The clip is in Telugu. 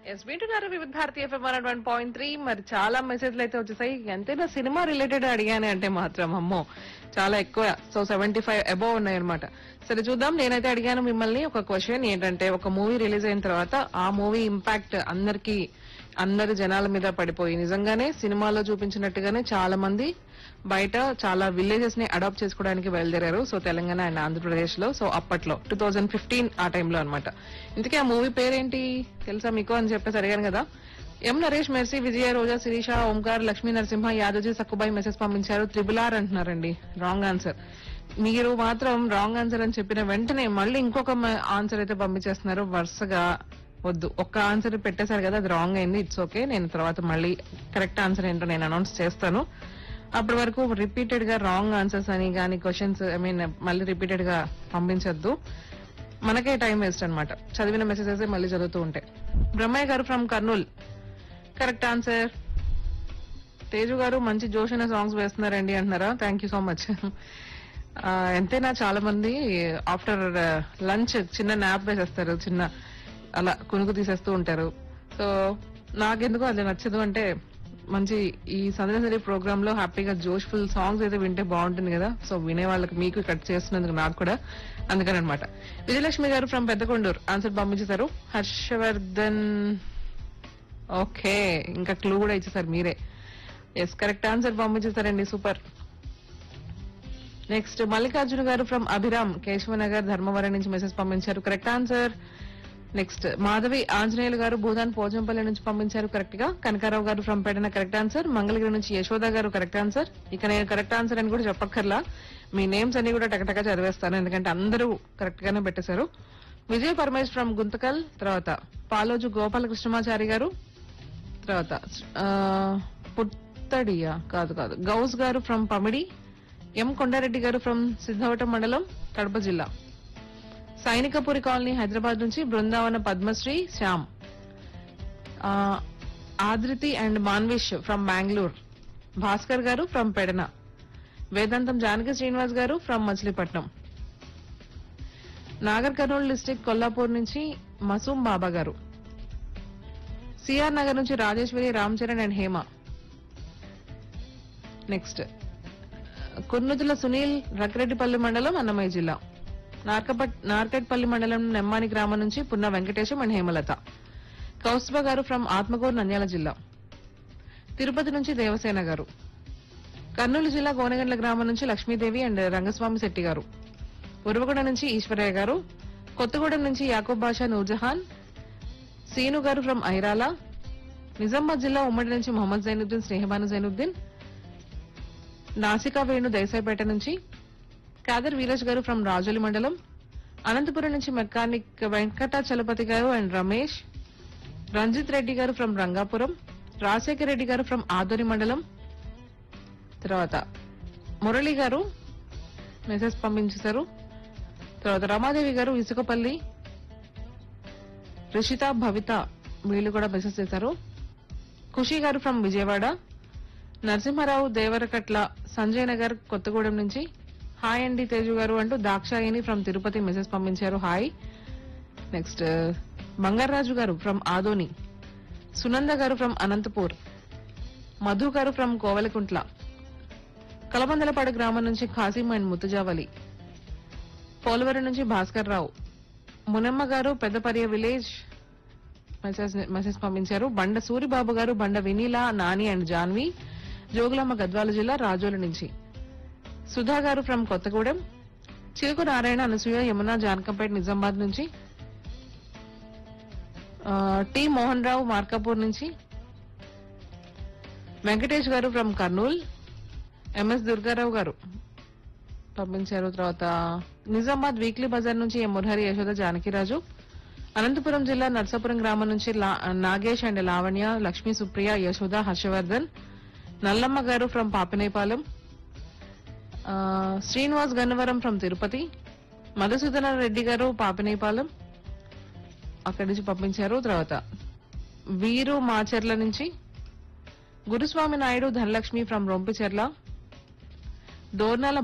ఎస్ వింటున్నారు Vividh Bharati FM one one point three మరి చాలా మెసేజ్లు అయితే వచ్చేసాయి ఎంతైనా సినిమా రిలేటెడ్ అడిగాను అంటే మాత్రం అమ్మో చాలా ఎక్కువ సో సెవెంటీ ఫైవ్ అబోవ్ ఉన్నాయన్నమాట సరే చూద్దాం నేనైతే అడిగాను మిమ్మల్ని ఒక క్వశ్చన్ ఏంటంటే ఒక మూవీ రిలీజ్ అయిన తర్వాత ఆ మూవీ ఇంపాక్ట్ అందరికి అందరి జనాల మీద పడిపోయి నిజంగానే సినిమాలో చూపించినట్టుగానే చాలా మంది బయట చాలా విలేజెస్ ని అడాప్ట్ చేసుకోవడానికి బయలుదేరారు సో తెలంగాణ అండ్ ఆంధ్రప్రదేశ్ లో సో అప్పట్లో టూ థౌజండ్ ఫిఫ్టీన్ ఆ టైంలో అనమాట ఇంతకీ ఆ మూవీ పేరేంటి తెలుసా మీకు అని చెప్పేసి అడిగాను కదా ఎం నరేష్ మెర్సీ విజయ రోజా శిరీష ఓంకార్ లక్ష్మీ నరసింహ యాదవ్జీ సక్కుబాయి మెసేజ్ పంపించారు త్రిబుల్ ఆర్ అంటున్నారండి రాంగ్ ఆన్సర్ మీరు మాత్రం రాంగ్ ఆన్సర్ అని చెప్పిన వెంటనే మళ్ళీ ఇంకొక ఆన్సర్ అయితే పంపించేస్తున్నారు వరుసగా వద్దు ఒక్క ఆన్సర్ పెట్టేశారు కదా అది రాంగ్ అయింది ఇట్స్ ఓకే నేను తర్వాత మళ్ళీ కరెక్ట్ ఆన్సర్ ఏంటో నేను అనౌన్స్ చేస్తాను అప్పటి వరకు రిపీటెడ్ గా రాంగ్ ఆన్సర్స్ అని కానీ క్వశ్చన్స్ ఐ మీన్ మళ్ళీ రిపీటెడ్ గా పంపించొద్దు మనకే టైం వేస్ట్ అన్నమాట చదివిన మెసేజెస్ మళ్ళీ చదువుతూ ఉంటాయి బ్రహ్మయ్య గారు from Kurnool correct answer Teju గారు మంచి జోష్ అయిన సాంగ్స్ వేస్తున్నారండి అంటున్నారా థ్యాంక్ యూ సో మచ్ ఎంతైనా చాలా మంది ఆఫ్టర్ లంచ్ చిన్న నాప్ వేసేస్తారు చిన్న అలా కునుకు తీసేస్తూ ఉంటారు సో నాకెందుకు అది నచ్చదు అంటే మంచి ఈ సందర్శన ప్రోగ్రామ్ లో హ్యాపీగా జోష్ఫుల్ సాంగ్స్ అయితే వింటే బాగుంటుంది కదా సో వినే వాళ్ళకి మీకు కట్ చేస్తున్నందుకు నాకు కూడా అందుకని అనమాట విజయలక్ష్మి గారు ఫ్రమ్ పెద్దకొండూరు ఆన్సర్ పంపించేశారు హర్షవర్ధన్ ఓకే ఇంకా క్లూ కూడా ఇచ్చేసారు మీరే ఎస్ కరెక్ట్ ఆన్సర్ పంపించేశారండి సూపర్ నెక్స్ట్ మల్లికార్జున గారు ఫ్రమ్ అభిరామ్ కేశవనగర్ ధర్మవరం నుంచి మెసేజ్ పంపించారు correct answer next Madhavi Anjaneyulu గారు భూదాన్ పోజంపల్లి నుంచి పంపించారు కరెక్ట్ గా కనకారావు గారు from Petana correct answer Mangalagiri నుంచి యశోద గారు కరెక్ట్ ఆన్సర్ ఇక నేను కరెక్ట్ ఆన్సర్ అని కూడా చెప్పక్కర్లా మీ నేమ్స్ అన్ని కూడా టకటక చదివేస్తాను ఎందుకంటే అందరూ కరెక్ట్ గానే పెట్టేశారు విజయ్ పరమేష్ ఫ్రమ్ గుంతకల్ తర్వాత పాలోజు గోపాలకృష్ణమాచారి గారు తర్వాత ఆ, పుత్తడియా కాదు కాదు గౌస్ గారు ఫ్రమ్ పమిడి ఎం కొండారెడ్డి గారు ఫ్రమ్ సిద్ధవటం మండలం కడప జిల్లా సైనికపురి కాలనీ హైదరాబాద్ నుంచి బృందావన పద్మశ్రీ శ్యామ్ ఆ, ఆదృతి అండ్ మాన్విష్ ఫ్రమ్ బెంగళూరు భాస్కర్ గారు ఫ్రమ్ పెడన వేదాంతం జానకి శ్రీనివాస్ గారు from Machilipatnam Nagarkurnool district Kollapur నుంచి మసూమ్ బాబా గారు సిఆర్ నగర్ నుంచి రాజేశ్వరి రామ్ చరణ్ అండ్ హేమ నెక్స్ట్ కుర్నుతుల సునీల్ రక్రెడ్డిపల్లి మండలం అన్నమయ్య జిల్లా నార్కపట్ నార్కెట్పల్లి మండలం నెమ్మాని గ్రామం నుంచి పున్న వెంకటేశం అండ్ హేమలత కౌస్తుభ గారు ఫ్రమ్ ఆత్మకూరు నంద్యాల జిల్లా తిరుపతి నుంచి దేవసేన గారు కర్నూలు జిల్లా గోనగండ్ల గ్రామం నుంచి లక్ష్మీదేవి అండ్ రంగస్వామి శెట్టి గారు ఉరవగూడ నుంచి ఈశ్వరయ్య గారు కొత్తగూడెం నుంచి యాకూబ్ బాషా నూర్జహాన్ సీను గారు ఫ్రమ్ ఐరాల నిజామాబాద్ జిల్లా ఉమ్మడి నుంచి మొహమ్మద్ జైనుద్దీన్ స్నేహబాను జైనుద్దీన్ నాసికా వేణు దేశాయిపేట నుంచి కాదర్ వీరజ్ గారు ఫ్రమ్ రాజోలి మండలం అనంతపురం నుంచి మెకానిక్ వెంకటాచలపతి గారు అండ్ రమేష్ రంజిత్ రెడ్డి గారు ఫ్రమ్ రంగాపురం రాజశేఖర రెడ్డి గారు ఫ్రమ్ ఆదోని మండలం తర్వాత మురళి గారు మెసేజ్ పంపించేశారు తర్వాత రమాదేవి గారు ఇసుకపల్లి రిషిత భవిత వీళ్ళు కూడా మెసేజ్ చేశారు ఖుషి గారు ఫ్రమ్ విజయవాడ నరసింహారావు దేవరకట్ల సంజయ్ నగర్ కొత్తగూడెం నుంచి హాయ్ అండి తేజు గారు అంటూ దాక్షాయిని ఫ్రమ్ తిరుపతి మెసేజ్ పంపించారు హాయ్ నెక్స్ట్ బంగారాజు గారు ఫ్రమ్ ఆదోని సునంద గారు ఫ్రమ్ అనంతపూర్ మధు గారు ఫ్రమ్ కోవెలకుంట్ల కలబందలపాడు గ్రామం నుంచి ఖాసిం అండ్ ముతుజావలి పోలవరం నుంచి భాస్కర్ రావు మునమ్మ గారు పెద్దపర్య విలేజ్ మెసేజ్ మెసేజ్ పంపించారు బండ సూరిబాబు గారు బండ వినీల నాని అండ్ జాన్వి జోగులమ్మ గద్వాల జిల్లా రాజోలు నుంచి సుధా గారు ఫ్రమ్ కొత్తగూడెం చిలుకు నారాయణ అనసూయ యమున జానకంపేట నిజామాబాద్ నుంచి ఆ, టి మోహన్ రావు మార్కాపూర్ నుంచి వెంకటేష్ గారు ఫ్రమ్ కర్నూల్ ఎంఎస్ దుర్గారావు గారు పంపించారు తర్వాత నిజామాబాద్ వీక్లీ బజార్ నుంచి ఎం మురహరి యశోద జానకిరాజు అనంతపురం జిల్లా నర్సాపురం గ్రామం నుంచి లా- నాగేష్ అండ్ లావణ్య లక్ష్మీ సుప్రియ యశోద హర్షవర్ధన్ నల్లమ్మ గారు ఫ్రమ్ పాపినేపాలెం ఆ, శ్రీనివాస్ గన్నవరం ఫ్రమ్ తిరుపతి మధుసూదన రెడ్డి గారు పాపినేపాలెం అక్కడి నుంచి పంపించారు తర్వాత వీరు మాచర్ల నుంచి గురుస్వామి నాయుడు ధనలక్ష్మి ఫ్రమ్ రొంపిచెర్ల దోర్నాల